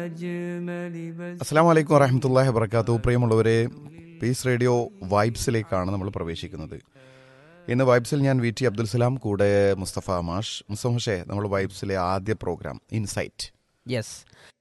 أجمل بس അസ്സാം വലൈക്കും വറഹമത്തല്ലാഹി വബർക്കാത്തു പ്രിയമുള്ളവരെ പീസ് റേഡിയോ വൈബ്സിലേക്കാണ് നമ്മൾ പ്രവേശിക്കുന്നത് ഇന്ന് വൈബ്സിൽ ഞാൻ വി ടി അബ്ദുൽ സലാം കൂടെ മുസ്തഫ മാഷ് മുസ്തഫ നമ്മൾ വൈബ്സിലെ ആദ്യ പ്രോഗ്രാം ഇൻസൈറ്റ് യെസ്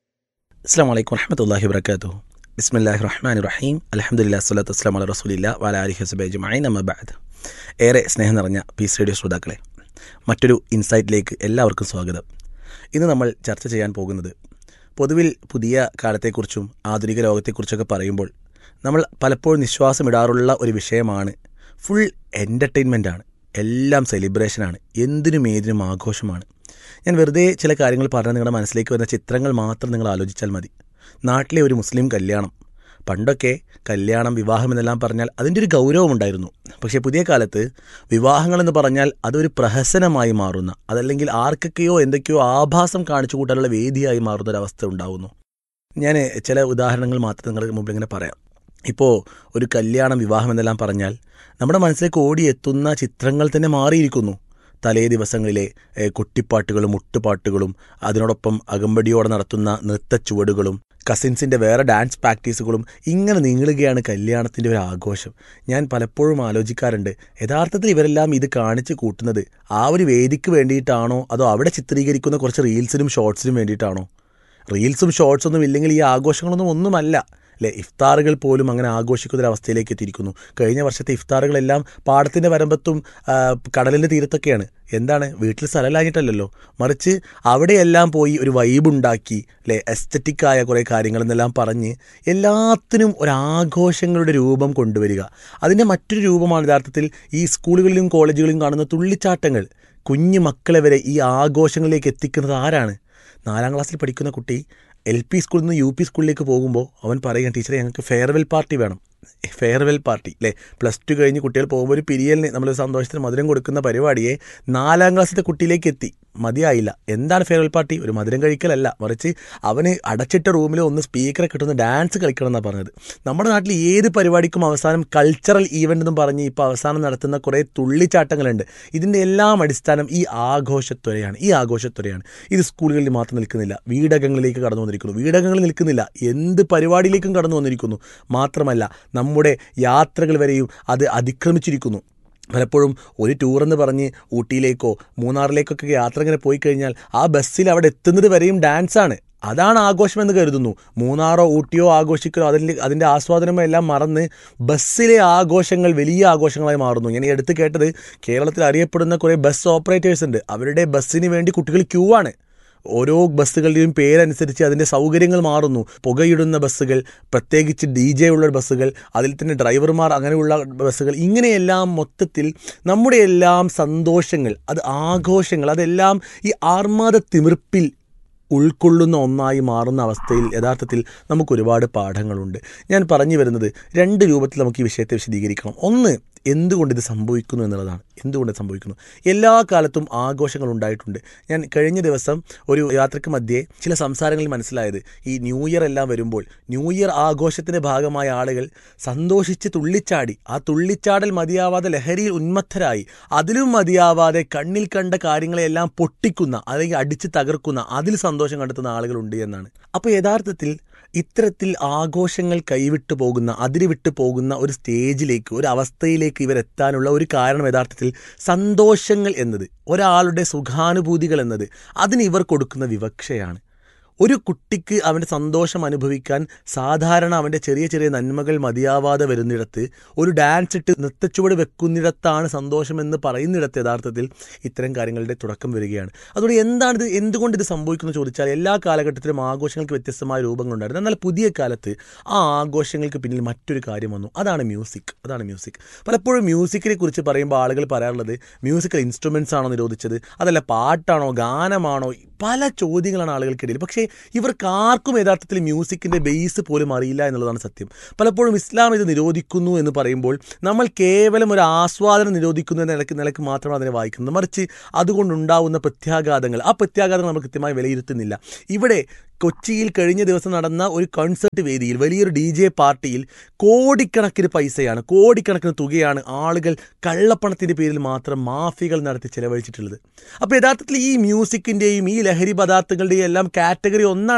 അസ്സാം വലൈക്കും വറഹമത്തല്ലാഹി വബർക്കാത്തു ബിസ്മില്ലാഹി റഹ്മാൻ റഹീം അലഹമുല്ലാ സ്വലാത്തു വസ്സലാം അല റസൂലില്ല വാല അലി ഹസബൈ ജുമായി നമബാദ് ഏറെ സ്നേഹം നിറഞ്ഞ പീസ് റേഡിയോ ശ്രോതാക്കളെ മറ്റൊരു ഇൻസൈറ്റിലേക്ക് എല്ലാവർക്കും സ്വാഗതം ഇന്ന് നമ്മൾ ചർച്ച ചെയ്യാൻ പോകുന്നത് പൊതുവിൽ പുതിയ കാലത്തെക്കുറിച്ചും ആധുനിക ലോകത്തെക്കുറിച്ചൊക്കെ പറയുമ്പോൾ നമ്മൾ പലപ്പോഴും നിശ്വാസമിടാറുള്ള ഒരു വിഷയമാണ് ഫുൾ എൻ്റർടൈൻമെൻ്റാണ് എല്ലാം സെലിബ്രേഷനാണ് എന്തിനും ഏതിനും ആഘോഷമാണ് ഞാൻ വെറുതെ ചില കാര്യങ്ങൾ പറഞ്ഞാൽ നിങ്ങളുടെ മനസ്സിലേക്ക് വരുന്ന ചിത്രങ്ങൾ മാത്രം നിങ്ങൾ ആലോചിച്ചാൽ മതി നാട്ടിലെ ഒരു മുസ്ലിം കല്യാണം പണ്ടൊക്കെ കല്യാണം വിവാഹം എന്നെല്ലാം പറഞ്ഞാൽ അതിൻ്റെ ഒരു ഗൗരവമുണ്ടായിരുന്നു പക്ഷേ പുതിയ കാലത്ത് വിവാഹങ്ങളെന്ന് പറഞ്ഞാൽ അതൊരു പ്രഹസനമായി മാറുന്ന അതല്ലെങ്കിൽ ആർക്കൊക്കെയോ എന്തൊക്കെയോ ആഭാസം കാണിച്ചു കൂട്ടാനുള്ള വേദിയായി മാറുന്ന ഒരവസ്ഥ ഉണ്ടാവുന്നു ഞാൻ ചില ഉദാഹരണങ്ങൾ മാത്രം നിങ്ങളുടെ മുമ്പിൽ ഇങ്ങനെ പറയാം ഇപ്പോൾ ഒരു കല്യാണം വിവാഹം എന്നെല്ലാം പറഞ്ഞാൽ നമ്മുടെ മനസ്സിലേക്ക് ഓടിയെത്തുന്ന ചിത്രങ്ങൾ തന്നെ മാറിയിരിക്കുന്നു തലേ ദിവസങ്ങളിലെ ഏ, കുട്ടിപ്പാട്ടുകളും മുട്ടുപാട്ടുകളും അതിനോടൊപ്പം അകമ്പടിയോടെ നടത്തുന്ന നൃത്തച്ചുവടുകളും കസിൻസിൻ്റെ വേറെ ഡാൻസ് പ്രാക്ടീസുകളും ഇങ്ങനെ നീളുകയാണ് കല്യാണത്തിൻ്റെ ഒരു ആഘോഷം ഞാൻ പലപ്പോഴും ആലോചിക്കാറുണ്ട് യഥാർത്ഥത്തിൽ ഇവരെല്ലാം ഇത് കാണിച്ച് കൂട്ടുന്നത് ആ ഒരു വേദിക്ക് വേണ്ടിയിട്ടാണോ അതോ അവിടെ ചിത്രീകരിക്കുന്ന കുറച്ച് റീൽസിനും ഷോർട്സിനും വേണ്ടിയിട്ടാണോ റീൽസും ഷോർട്സ് ഒന്നും ഇല്ലെങ്കിൽ ഈ ആഘോഷങ്ങളൊന്നും ഒന്നുമല്ല അല്ലെ ഇഫ്താറുകൾ പോലും അങ്ങനെ ആഘോഷിക്കുന്ന ഒരു അവസ്ഥയിലേക്ക് എത്തിയിരിക്കുന്നു കഴിഞ്ഞ വർഷത്തെ ഇഫ്താറുകളെല്ലാം പാടത്തിൻ്റെ വരമ്പത്തും ആ, കടലിൻ്റെ തീരത്തൊക്കെയാണ് എന്താണ് വീട്ടിൽ സ്ഥലമില്ലാഞ്ഞിട്ടല്ലല്ലോ മറിച്ച് അവിടെയെല്ലാം പോയി ഒരു വൈബ് ഉണ്ടാക്കി അല്ലെ എസ്തറ്റിക്കായ കുറേ കാര്യങ്ങളെന്നെല്ലാം പറഞ്ഞ് എല്ലാത്തിനും ഒരു ആഘോഷങ്ങളുടെ രൂപം കൊണ്ടുവരിക അതിൻ്റെ മറ്റൊരു രൂപമാണ് യഥാർത്ഥത്തിൽ ഈ സ്കൂളുകളിലും കോളേജുകളിലും കാണുന്ന തുള്ളിച്ചാട്ടങ്ങൾ കുഞ്ഞു മക്കളെ വരെ ഈ ആഘോഷങ്ങളിലേക്ക് എത്തിക്കുന്നത് ആരാണ് നാലാം ക്ലാസ്സിൽ പഠിക്കുന്ന കുട്ടി എൽ പി സ്കൂളിൽ നിന്ന് യു പി സ്കൂളിലേക്ക് പോകുമ്പോൾ അവൻ പറയുകയാണ് ടീച്ചറെ ഞങ്ങൾക്ക് ഫെയർവെൽ പാർട്ടി വേണം ഫെയർവെൽ പാർട്ടി അല്ലേ പ്ലസ് ടു കഴിഞ്ഞ് കുട്ടികൾ പോകുമ്പോൾ ഒരു പിരിയലിന് നമ്മൾ സന്തോഷത്തിന് മധുരം കൊടുക്കുന്ന പരിപാടിയെ നാലാം ക്ലാസ്സിലെ കുട്ടിയിലേക്ക് എത്തി മതിയായില്ല എന്താണ് ഫെയർവെൽ പാർട്ടി ഒരു മധുരം കഴിക്കലല്ല മറിച്ച് അവന് അടച്ചിട്ട റൂമിൽ ഒന്ന് സ്പീക്കറെ കിട്ടുന്ന ഡാൻസ് കളിക്കണം എന്നാണ് പറഞ്ഞത് നമ്മുടെ നാട്ടിൽ ഏത് പരിപാടിക്കും അവസാനം കൾച്ചറൽ ഈവൻ്റ് എന്നും പറഞ്ഞ് ഇപ്പോൾ അവസാനം നടത്തുന്ന കുറേ തുള്ളിച്ചാട്ടങ്ങളുണ്ട് ഇതിൻ്റെ എല്ലാം അടിസ്ഥാനം ഈ ആഘോഷത്വരയാണ് ഈ ആഘോഷത്വരയാണ് ഇത് സ്കൂളുകളിൽ മാത്രം നിൽക്കുന്നില്ല വീടകങ്ങളിലേക്ക് കടന്നു വന്നിരിക്കുന്നു വീടകങ്ങളിൽ നിൽക്കുന്നില്ല എന്ത് പരിപാടിയിലേക്കും കടന്നു വന്നിരിക്കുന്നു മാത്രമല്ല നമ്മുടെ യാത്രകൾ വരെയും അത് അതിക്രമിച്ചിരിക്കുന്നു പലപ്പോഴും ഒരു ടൂർ എന്ന് പറഞ്ഞ് ഊട്ടിയിലേക്കോ മൂന്നാറിലേക്കൊക്കെ യാത്ര ഇങ്ങനെ പോയി കഴിഞ്ഞാൽ ആ ബസ്സിൽ അവിടെ എത്തുന്നത് വരെയും ഡാൻസാണ് അതാണ് ആഘോഷമെന്ന് കരുതുന്നു മൂന്നാറോ ഊട്ടിയോ ആഘോഷിക്കലോ അതിൽ അതിൻ്റെ ആസ്വാദനമോ എല്ലാം മറന്ന് ബസ്സിലെ ആഘോഷങ്ങൾ വലിയ ആഘോഷങ്ങളായി മാറുന്നു ഞാൻ ഈ അടുത്ത് കേട്ടത് കേരളത്തിൽ അറിയപ്പെടുന്ന കുറേ ബസ് ഓപ്പറേറ്റേഴ്സ് ഉണ്ട് അവരുടെ ബസ്സിന് വേണ്ടി കുട്ടികൾ ക്യൂ ആണ് ഓരോ ബസ്സുകളുടെയും പേരനുസരിച്ച് അതിൻ്റെ സൗകര്യങ്ങൾ മാറുന്നു പുകയിടുന്ന ബസ്സുകൾ പ്രത്യേകിച്ച് ഡി ജെ ഉള്ള ബസ്സുകൾ അതിൽ തന്നെ ഡ്രൈവർമാർ അങ്ങനെയുള്ള ബസ്സുകൾ ഇങ്ങനെയെല്ലാം മൊത്തത്തിൽ നമ്മുടെ എല്ലാം സന്തോഷങ്ങൾ അത് ആഘോഷങ്ങൾ അതെല്ലാം ഈ ആർമാദ തിമിർപ്പിൽ ഉൾക്കൊള്ളുന്ന ഒന്നായി മാറുന്ന അവസ്ഥയിൽ യഥാർത്ഥത്തിൽ നമുക്ക് ഒരുപാട് പാഠങ്ങളുണ്ട് ഞാൻ പറഞ്ഞു വരുന്നത് രണ്ട് രൂപത്തിൽ നമുക്ക് ഈ വിഷയത്തെ വിശദീകരിക്കണം ഒന്ന് എന്തുകൊണ്ട് ഇത് സംഭവിക്കുന്നു എന്നുള്ളതാണ് എന്തുകൊണ്ട് ഇത് സംഭവിക്കുന്നു എല്ലാ കാലത്തും ആഘോഷങ്ങൾ ഉണ്ടായിട്ടുണ്ട് ഞാൻ കഴിഞ്ഞ ദിവസം ഒരു യാത്രയ്ക്ക് മധ്യേ ചില സംസാരങ്ങളിൽ മനസ്സിലായത് ഈ ന്യൂ ഇയർ എല്ലാം വരുമ്പോൾ ന്യൂ ഇയർ ആഘോഷത്തിൻ്റെ ഭാഗമായ ആളുകൾ സന്തോഷിച്ച് തുള്ളിച്ചാടി ആ തുള്ളിച്ചാടൽ മതിയാവാതെ ലഹരിയിൽ ഉന്മത്തരായി അതിലും മതിയാവാതെ കണ്ണിൽ കണ്ട കാര്യങ്ങളെല്ലാം പൊട്ടിക്കുന്ന അല്ലെങ്കിൽ അടിച്ച് തകർക്കുന്ന അതിൽ സന്തോഷം കണ്ടെത്തുന്ന ആളുകളുണ്ട് എന്നാണ് അപ്പോൾ യഥാർത്ഥത്തിൽ ഇത്തരത്തിൽ ആഘോഷങ്ങൾ കൈവിട്ടു പോകുന്ന അതിരുവിട്ടു പോകുന്ന ഒരു സ്റ്റേജിലേക്ക് ഒരു അവസ്ഥയിലേക്ക് ഇവരെത്താനുള്ള ഒരു കാരണം യഥാർത്ഥത്തിൽ സന്തോഷങ്ങൾ എന്നത് ഒരാളുടെ സുഖാനുഭൂതികൾ എന്നത് അതിന് ഇവർ കൊടുക്കുന്ന വിവക്ഷയാണ് ഒരു കുട്ടിക്ക് അവൻ്റെ സന്തോഷം അനുഭവിക്കാൻ സാധാരണ അവൻ്റെ ചെറിയ ചെറിയ നന്മകൾ മതിയാവാതെ വരുന്നിടത്ത് ഒരു ഡാൻസ് ഇട്ട് നൃത്തച്ചുവട് വെക്കുന്നിടത്താണ് സന്തോഷമെന്ന് പറയുന്നിടത്ത് യഥാർത്ഥത്തിൽ ഇത്തരം കാര്യങ്ങളുടെ തുടക്കം വരികയാണ് അതുകൊണ്ട് എന്താണ് ഇത് എന്തുകൊണ്ട് ഇത് സംഭവിക്കുന്നു ചോദിച്ചാൽ എല്ലാ കാലഘട്ടത്തിലും ആഘോഷങ്ങൾക്ക് വ്യത്യസ്തമായ രൂപങ്ങളുണ്ടായിരുന്നു എന്നാൽ പുതിയ കാലത്ത് ആ ആഘോഷങ്ങൾക്ക് പിന്നിൽ മറ്റൊരു കാര്യം വന്നു അതാണ് മ്യൂസിക് അതാണ് മ്യൂസിക് പലപ്പോഴും മ്യൂസിക്കിനെ കുറിച്ച് പറയുമ്പോൾ ആളുകൾ പറയാറുള്ളത് മ്യൂസിക്കൽ ഇൻസ്ട്രുമെൻസ് ആണോ നിരോധിച്ചത് അതല്ല പാട്ടാണോ ഗാനമാണോ പല ചോദ്യങ്ങളാണ് ആളുകൾക്കിടയിൽ പക്ഷേ ഇവർക്ക് ആർക്കും യഥാർത്ഥത്തിൽ മ്യൂസിക്കിൻ്റെ ബേസ് പോലും അറിയില്ല എന്നുള്ളതാണ് സത്യം പലപ്പോഴും ഇസ്ലാം ഇത് നിരോധിക്കുന്നു എന്ന് പറയുമ്പോൾ നമ്മൾ കേവലം ഒരു ആസ്വാദനം നിരോധിക്കുന്നു എന്ന നിലക്ക് നിലക്ക് മാത്രമാണ് അതിനെ വായിക്കുന്നത് മറിച്ച് അതുകൊണ്ടുണ്ടാവുന്ന പ്രത്യാഘാതങ്ങൾ ആ പ്രത്യാഘാതങ്ങൾ നമ്മൾ കൃത്യമായി വിലയിരുത്തുന്നില്ല ഇവിടെ കൊച്ചിയിൽ കഴിഞ്ഞ ദിവസം നടന്ന ഒരു കൺസേർട്ട് വേദിയിൽ വലിയൊരു ഡി ജെ പാർട്ടിയിൽ കോടിക്കണക്കിന് പൈസയാണ് കോടിക്കണക്കിന് തുകയാണ് ആളുകൾ കള്ളപ്പണത്തിൻ്റെ പേരിൽ മാത്രം മാഫികൾ നടത്തി ചെലവഴിച്ചിട്ടുള്ളത് അപ്പോൾ യഥാർത്ഥത്തിൽ ഈ മ്യൂസിക്കിൻ്റെയും ഈ ലഹരി പദാർത്ഥങ്ങളുടെയും എല്ലാം കാറ്റഗറി ഒന്നാണ്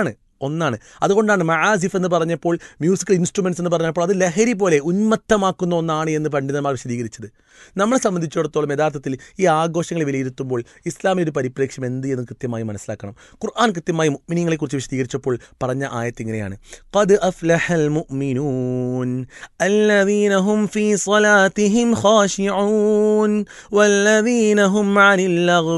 ഒന്നാണ് അതുകൊണ്ടാണ് മആസിഫ് എന്ന് പറഞ്ഞപ്പോൾ മ്യൂസിക്കൽ ഇൻസ്ട്രുമെൻറ്റ്സ് എന്ന് പറഞ്ഞപ്പോൾ അത് ലഹരി പോലെ ഉന്മത്തമാക്കുന്ന ഒന്നാണ് എന്ന് പണ്ഡിതന്മാർ വിശദീകരിച്ചത് നമ്മളെ സംബന്ധിച്ചിടത്തോളം യഥാർത്ഥത്തിൽ ഈ ആഘോഷങ്ങളെ വിലയിരുത്തുമ്പോൾ ഇസ്ലാമിൻ്റെ ഒരു പരിപ്രേക്ഷ്യം എന്ത് എന്ന് കൃത്യമായി മനസ്സിലാക്കണം ഖുർആൻ കൃത്യമായി മുഅ്മിനീങ്ങളെക്കുറിച്ച് വിശദീകരിച്ചപ്പോൾ പറഞ്ഞ ആയത്ത് ഇങ്ങനെയാണ് ഖദ് അഫ്ലഹൽ മുഅ്മിനൂൻ الذين هم في صلاتهم خاشعون والذين هم عن اللغو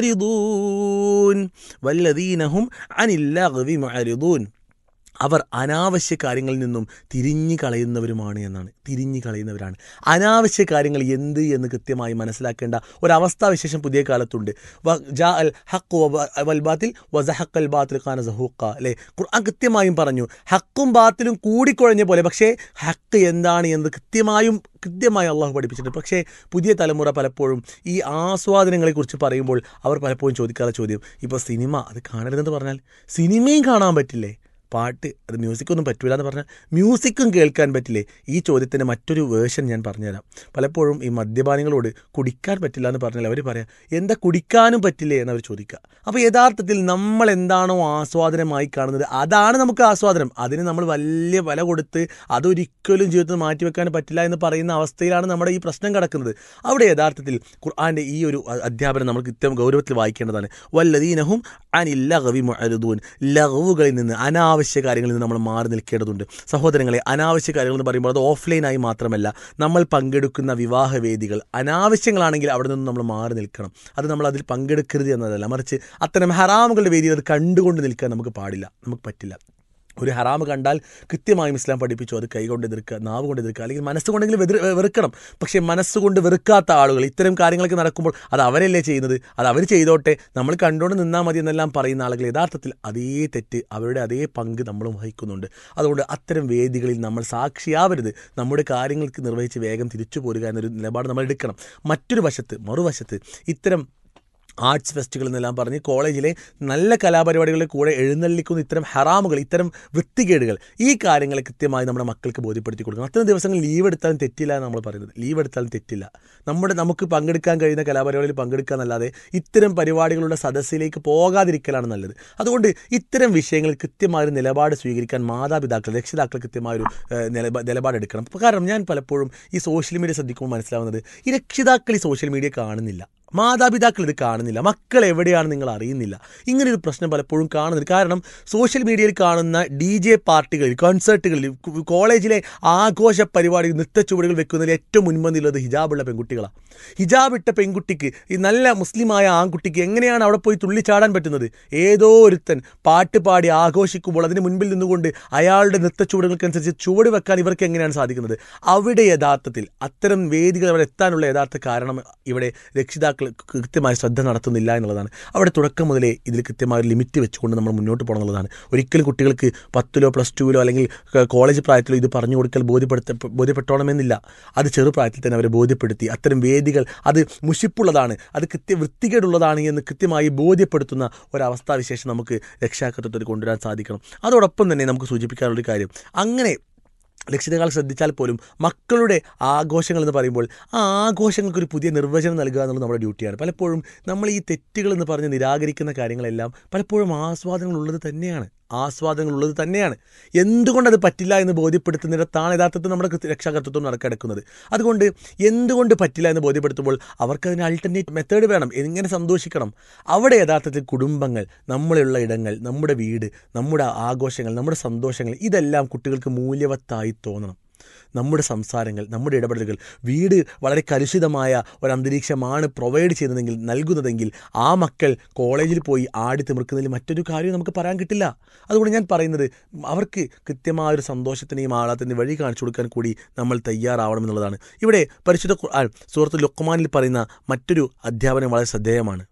معرضون والذين هم عن اللغو معرضون അവർ അനാവശ്യ കാര്യങ്ങളിൽ നിന്നും തിരിഞ്ഞു കളയുന്നവരുമാണ് എന്നാണ് തിരിഞ്ഞു കളയുന്നവരാണ് അനാവശ്യ കാര്യങ്ങൾ എന്ത് എന്ന് കൃത്യമായി മനസ്സിലാക്കേണ്ട ഒരവസ്ഥാവിശേഷം പുതിയ കാലത്തുണ്ട് വ ജാ അൽ ഹക്ക് വൽ ബാത്തിൽ വസഹക്കൽ ബാത്തിൽ ഖാന സഹൂക്ക അല്ലേ ഖുർആൻ കൃത്യമായും പറഞ്ഞു ഹക്കും ബാത്തിലും കൂടിക്കുഴഞ്ഞ പോലെ പക്ഷേ ഹക്ക് എന്താണ് എന്ന് കൃത്യമായും കൃത്യമായി അള്ളാഹു പഠിപ്പിച്ചിട്ടുണ്ട് പക്ഷേ പുതിയ തലമുറ പലപ്പോഴും ഈ ആസ്വാദനങ്ങളെക്കുറിച്ച് പറയുമ്പോൾ അവർ പലപ്പോഴും ചോദിക്കാത്ത ചോദ്യം ഇപ്പോൾ സിനിമ അത് കാണരുതെന്ന് പറഞ്ഞാൽ സിനിമയും കാണാൻ പറ്റില്ലേ പാട്ട് അത് മ്യൂസിക്കൊന്നും പറ്റൂല എന്ന് പറഞ്ഞാൽ മ്യൂസിക്കും കേൾക്കാൻ പറ്റില്ലേ ഈ ചോദ്യത്തിൻ്റെ മറ്റൊരു വേർഷൻ ഞാൻ പറഞ്ഞുതരാം പലപ്പോഴും ഈ മദ്യപാനികളോട് കുടിക്കാൻ പറ്റില്ല എന്ന് പറഞ്ഞാൽ അവർ പറയാം എന്താ കുടിക്കാനും പറ്റില്ലേ എന്നവർ ചോദിക്കുക അപ്പോൾ യഥാർത്ഥത്തിൽ നമ്മൾ എന്താണോ ആസ്വാദനമായി കാണുന്നത് അതാണ് നമുക്ക് ആസ്വാദനം അതിന് നമ്മൾ വലിയ വില കൊടുത്ത് അതൊരിക്കലും ജീവിതത്തിൽ മാറ്റിവെക്കാൻ പറ്റില്ല എന്ന് പറയുന്ന അവസ്ഥയിലാണ് നമ്മുടെ ഈ പ്രശ്നം കിടക്കുന്നത് അവിടെ യഥാർത്ഥത്തിൽ ഖുർആാൻ്റെ ഈ ഒരു അധ്യാപനം നമ്മൾ കൃത്യം ഗൗരവത്തിൽ വായിക്കേണ്ടതാണ് വല്ലദീനഹും അനില്ല ഗവി മുഅരുദൂൻ ലഘവുകളിൽ നിന്ന് അനാവശ്യ കാര്യങ്ങളിൽ നിന്ന് നമ്മൾ മാറി നിൽക്കേണ്ടതുണ്ട് സഹോദരങ്ങളെ അനാവശ്യ കാര്യങ്ങൾ എന്ന് പറയുമ്പോൾ അത് ഓഫ്ലൈനായി മാത്രമല്ല നമ്മൾ പങ്കെടുക്കുന്ന വിവാഹ വേദികൾ അനാവശ്യങ്ങളാണെങ്കിൽ അവിടെ നിന്ന് നമ്മൾ മാറി നിൽക്കണം അത് നമ്മൾ അതിൽ പങ്കെടുക്കരുത് എന്നതല്ല മറിച്ച് അത്തരം ഹറാമുകളുടെ വേദിയിൽ അത് കണ്ടുകൊണ്ട് നിൽക്കാൻ നമുക്ക് പാടില്ല നമുക്ക് പറ്റില്ല ഒരു ഹറാമ് കണ്ടാൽ കൃത്യമായും ഇസ്ലാം പഠിപ്പിച്ചു അത് കൈകൊണ്ട് എതിർക്കുക നാവ് കൊണ്ട് എതിർക്കുക അല്ലെങ്കിൽ മനസ്സുകൊണ്ടെങ്കിലും വെതിർ വെറുക്കണം പക്ഷേ മനസ്സുകൊണ്ട് വെറുക്കാത്ത ആളുകൾ ഇത്തരം കാര്യങ്ങളൊക്കെ നടക്കുമ്പോൾ അത് അവരല്ലേ ചെയ്യുന്നത് അത് അവർ ചെയ്തോട്ടെ നമ്മൾ കണ്ടുകൊണ്ട് നിന്നാൽ മതി എന്നെല്ലാം പറയുന്ന ആളുകൾ യഥാർത്ഥത്തിൽ അതേ തെറ്റ് അവരുടെ അതേ പങ്ക് നമ്മളും വഹിക്കുന്നുണ്ട് അതുകൊണ്ട് അത്തരം വേദികളിൽ നമ്മൾ സാക്ഷിയാവരുത് നമ്മുടെ കാര്യങ്ങൾക്ക് നിർവഹിച്ച് വേഗം തിരിച്ചു പോരുക എന്നൊരു നിലപാട് നമ്മൾ എടുക്കണം മറ്റൊരു വശത്ത് മറുവശത്ത് ഇത്തരം ആർട്സ് ഫെസ്റ്റുകൾ എന്നെല്ലാം പറഞ്ഞ് കോളേജിലെ നല്ല കലാപരിപാടികളിൽ കൂടെ എഴുന്നള്ളിക്കുന്ന ഇത്തരം ഹറാമുകൾ ഇത്തരം വൃത്തികേടുകൾ ഈ കാര്യങ്ങളെ കൃത്യമായി നമ്മുടെ മക്കൾക്ക് ബോധ്യപ്പെടുത്തി കൊടുക്കണം അത്തരം ദിവസങ്ങൾ ലീവ് എടുത്താലും തെറ്റില്ല എന്ന് നമ്മൾ പറയുന്നത് ലീവ് എടുത്താലും തെറ്റില്ല നമ്മുടെ നമുക്ക് പങ്കെടുക്കാൻ കഴിയുന്ന കലാപരിപാടികളിൽ പങ്കെടുക്കുക എന്നല്ലാതെ ഇത്തരം പരിപാടികളുടെ സദസ്സിലേക്ക് പോകാതിരിക്കലാണ് നല്ലത് അതുകൊണ്ട് ഇത്തരം വിഷയങ്ങളിൽ കൃത്യമായൊരു നിലപാട് സ്വീകരിക്കാൻ മാതാപിതാക്കൾ രക്ഷിതാക്കൾ കൃത്യമായൊരു നിലപാട് നിലപാടെടുക്കണം കാരണം ഞാൻ പലപ്പോഴും ഈ സോഷ്യൽ മീഡിയ ശ്രദ്ധിക്കുമ്പോൾ മനസ്സിലാവുന്നത് ഈ രക്ഷിതാക്കൾ ഈ സോഷ്യൽ മീഡിയ കാണുന്നില്ല മാതാപിതാക്കൾ ഇത് കാണുന്നില്ല മക്കൾ എവിടെയാണ് നിങ്ങൾ അറിയുന്നില്ല ഇങ്ങനെ ഒരു പ്രശ്നം പലപ്പോഴും കാണുന്നില്ല കാരണം സോഷ്യൽ മീഡിയയിൽ കാണുന്ന ഡി ജെ പാർട്ടികളിൽ കോൺസേർട്ടുകളിൽ കോളേജിലെ ആഘോഷ പരിപാടികൾ നൃത്തച്ചുവടുകൾ വെക്കുന്നതിൽ ഏറ്റവും മുൻപന്തിയുള്ളത് ഹിജാബുള്ള പെൺകുട്ടികളാണ് ഹിജാബ് ഇട്ട പെൺകുട്ടിക്ക് ഈ നല്ല മുസ്ലിമായ ആൺകുട്ടിക്ക് എങ്ങനെയാണ് അവിടെ പോയി തുള്ളിച്ചാടാൻ പറ്റുന്നത് ഏതോ ഒരുത്തൻ പാട്ട് പാടി ആഘോഷിക്കുമ്പോൾ അതിന് മുൻപിൽ നിന്നുകൊണ്ട് അയാളുടെ നൃത്തച്ചുവടുകൾക്കനുസരിച്ച് ചുവട് വെക്കാൻ ഇവർക്ക് എങ്ങനെയാണ് സാധിക്കുന്നത് അവിടെ യഥാർത്ഥത്തിൽ അത്തരം വേദികൾ അവിടെ എത്താനുള്ള യഥാർത്ഥ കാരണം ഇവിടെ രക്ഷിതാക്കൾ കൃത്യമായ ശ്രദ്ധ നടത്തുന്നില്ല എന്നുള്ളതാണ് അവിടെ തുടക്കം മുതലേ ഇതിൽ കൃത്യമായ ഒരു ലിമിറ്റ് വെച്ചുകൊണ്ട് നമ്മൾ മുന്നോട്ട് പോകണം എന്നുള്ളതാണ് ഒരിക്കലും കുട്ടികൾക്ക് പത്തിലോ പ്ലസ് ടുവിലോ അല്ലെങ്കിൽ കോളേജ് പ്രായത്തിലോ ഇത് പറഞ്ഞു കൊടുക്കൽ ബോധ്യപ്പെടുത്ത ബോധ്യപ്പെട്ടോണമെന്നില്ല അത് ചെറുപ്രായത്തിൽ തന്നെ അവരെ ബോധ്യപ്പെടുത്തി അത്തരം വേദികൾ അത് മുഷിപ്പുള്ളതാണ് അത് കൃത്യ വൃത്തികേടുള്ളതാണ് എന്ന് കൃത്യമായി ബോധ്യപ്പെടുത്തുന്ന ഒരവസ്ഥാവിശേഷം നമുക്ക് രക്ഷാകർത്തത്തിൽ കൊണ്ടുവരാൻ സാധിക്കണം അതോടൊപ്പം തന്നെ നമുക്ക് സൂചിപ്പിക്കാനുള്ളൊരു കാര്യം അങ്ങനെ രക്ഷിതാക്കൾ ശ്രദ്ധിച്ചാൽ പോലും മക്കളുടെ ആഘോഷങ്ങൾ എന്ന് പറയുമ്പോൾ ആ ആഘോഷങ്ങൾക്ക് ഒരു പുതിയ നിർവചനം നൽകുക എന്നുള്ളത് നമ്മുടെ ഡ്യൂട്ടിയാണ് പലപ്പോഴും നമ്മൾ ഈ തെറ്റുകൾ എന്ന് പറഞ്ഞ് നിരാകരിക്കുന്ന കാര്യങ്ങളെല്ലാം പലപ്പോഴും ആസ്വാദനങ്ങളുള്ളത് തന്നെയാണ് ആസ്വാദനങ്ങളുള്ളത് തന്നെയാണ് എന്തുകൊണ്ടത് പറ്റില്ല എന്ന് ബോധ്യപ്പെടുത്തുന്നിടത്താണ് യഥാർത്ഥത്തിൽ നമ്മുടെ രക്ഷാകർത്തൃത്വം നടക്കെടുക്കുന്നത് അതുകൊണ്ട് എന്തുകൊണ്ട് പറ്റില്ല എന്ന് ബോധ്യപ്പെടുത്തുമ്പോൾ അവർക്കതിന് അൾട്ടർനേറ്റ് മെത്തേഡ് വേണം എങ്ങനെ സന്തോഷിക്കണം അവിടെ യഥാർത്ഥത്തിൽ കുടുംബങ്ങൾ നമ്മളുള്ള ഇടങ്ങൾ നമ്മുടെ വീട് നമ്മുടെ ആഘോഷങ്ങൾ നമ്മുടെ സന്തോഷങ്ങൾ ഇതെല്ലാം കുട്ടികൾക്ക് മൂല്യവത്തായി തോന്നണം നമ്മുടെ സംസാരങ്ങൾ നമ്മുടെ ഇടപെടലുകൾ വീട് വളരെ കലുഷിതമായ ഒരു അന്തരീക്ഷമാണ് പ്രൊവൈഡ് ചെയ്യുന്നതെങ്കിൽ നൽകുന്നതെങ്കിൽ ആ മക്കൾ കോളേജിൽ പോയി ആടി തിമിർക്കുന്നതിൽ മറ്റൊരു കാര്യം നമുക്ക് പറയാൻ കിട്ടില്ല അതുകൊണ്ട് ഞാൻ പറയുന്നത് അവർക്ക് കൃത്യമായ ഒരു സന്തോഷത്തിനെയും ആളത്തിൻ്റെയും വഴി കാണിച്ചു കൊടുക്കാൻ കൂടി നമ്മൾ തയ്യാറാവണം എന്നുള്ളതാണ് ഇവിടെ പരിശുദ്ധ ഖുർആൻ സുഹൃത്ത് ലുക്മാനിൽ പറയുന്ന മറ്റൊരു അധ്യാപനം വളരെ ശ്രദ്ധേയമാണ്